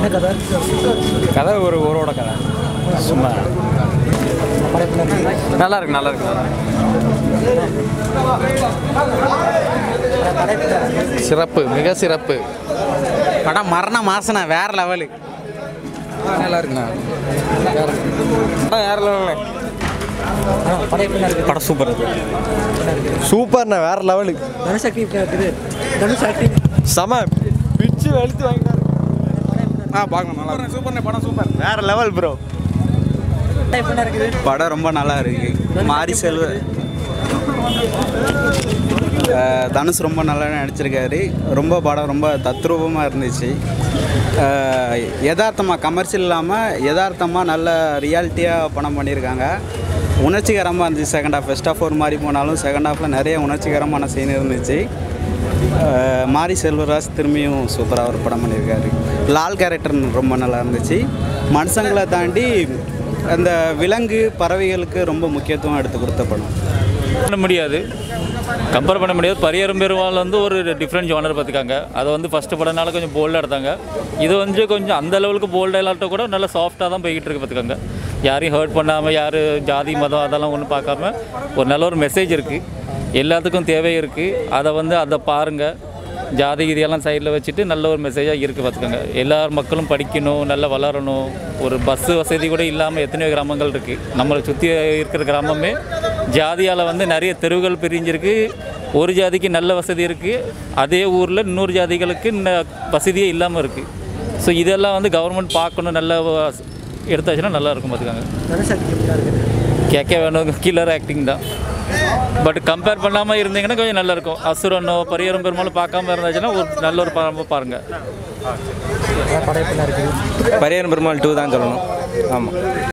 என்ன கதை கதை ஒரு ஊரோட கதை சும்மா படம் எப்படி இருக்கு நல்லா இருக்கு நல்லா இருக்கு படம் எப்படி இருக்கு சிறப்பு மிக சிறப்பு படம் மரண மாசனா வேற லெவலு நல்லா இருக்குண்ணா படம் வேற லெவலில் ஆ, படம் எப்படி இருக்கு படம் சூப்பர் சூப்பர்ண்ணா வேற லெவலு தனுஷ் ஆக்டிவ் எப்படி இருக்குது தனுஷ் ஆக்டிவ் செம பிச்சு வெளுத்து வாங்கிட்டாரு ஆ பார்க்கணும் நல்லா இருக்கு சூப்பர்ண்ணே படம் சூப்பர் வேற லெவல் ப்ரோ படம் எப்படி இருக்குது படம் ரொம்ப நல்லா இருக்கு மாரி செல்வ அஹ், தனுஷ் ரொம்ப நல்லா நடிச்சிருக்காரு ரொம்ப படம் ரொம்ப தத்ரூபமாக இருந்துச்சு யதார்த்தமாக கமர்ஷியல் இல்லாமல் யதார்த்தமாக நல்ல ரியாலிட்டியாக படம் பண்ணியிருக்காங்க உணர்ச்சிகரமாக இருந்துச்சு செகண்ட் ஹாஃப் ஃபர்ஸ்ட் ஹாஃப் ஒரு மாதிரி போனாலும் செகண்ட் ஹாஃபில் நிறைய உணர்ச்சிகரமான சீன் இருந்துச்சு அஹ், மாரி செல்வராஜ் திரும்பியும் சூப்பராக ஒரு படம் பண்ணியிருக்காரு லால் கேரக்டர் ரொம்ப நல்லா இருந்துச்சு மனுஷங்களை தாண்டி அந்த விலங்கு பறவைகளுக்கு ரொம்ப முக்கியத்துவம் எடுத்து கொடுத்த படம் பண்ண முடியாது கம்பேர் பண்ண முடியாது பரியரும் பெருமாள் வந்து ஒரு டிஃப்ரெண்ட் ஜானர் பார்த்துக்காங்க அதை வந்து ஃபஸ்ட்டு படம்னால கொஞ்சம் போல்டாக எடுத்தாங்க இது வந்து கொஞ்சம் அந்த லெவலுக்கு போல்டாக இல்லாட்ட கூட நல்லா சாஃப்டாக தான் போய்கிட்டு இருக்கு பார்த்துக்காங்க யாரையும் ஹர்ட் பண்ணாமல் யார் ஜாதி மதம் அதெல்லாம் ஒன்றும் பார்க்காம ஒரு நல்ல ஒரு மெசேஜ் இருக்குது எல்லாத்துக்கும் தேவை இருக்குது அதை வந்து அதை பாருங்கள் ஜாதி இதெல்லாம் சைடில் வச்சுட்டு நல்ல ஒரு மெசேஜாக இருக்குது பார்த்துக்கோங்க எல்லார் மக்களும் படிக்கணும் நல்லா வளரணும் ஒரு பஸ்ஸு வசதி கூட இல்லாமல் எத்தனையோ கிராமங்கள் இருக்குது நம்மளை சுற்றி இருக்கிற கிராமமே ஜாதியால் வந்து நிறைய தெருவுகள் பிரிஞ்சிருக்கு ஒரு ஜாதிக்கு நல்ல வசதி இருக்குது அதே ஊரில் இன்னொரு ஜாதிகளுக்கு ந- வசதியே இல்லாமல் இருக்குது ஸோ இதெல்லாம் வந்து கவர்மெண்ட் பார்க்கணும் நல்லா வ- எடுத்தாச்சுன்னா நல்லா இருக்கும் பார்த்துக்கோங்க தனுஷ் ஆக்டிவ் எப்படி இருக்குது கேட்க வேணும் கில்லர் ஆக்டிங் தான் பட் கம்பேர் பண்ணாமல் இருந்தீங்கன்னா கொஞ்சம் நல்லா இருக்கும் அசுரனோ பரியரும் பெருமாளும் பார்க்காம இருந்தாச்சுன்னா ஒரு நல்ல ஒரு படம் பாருங்கள் படம் எப்படி இருக்குது பரியன் பெருமாள் டூ தான் சொல்லணும் ஆமாம்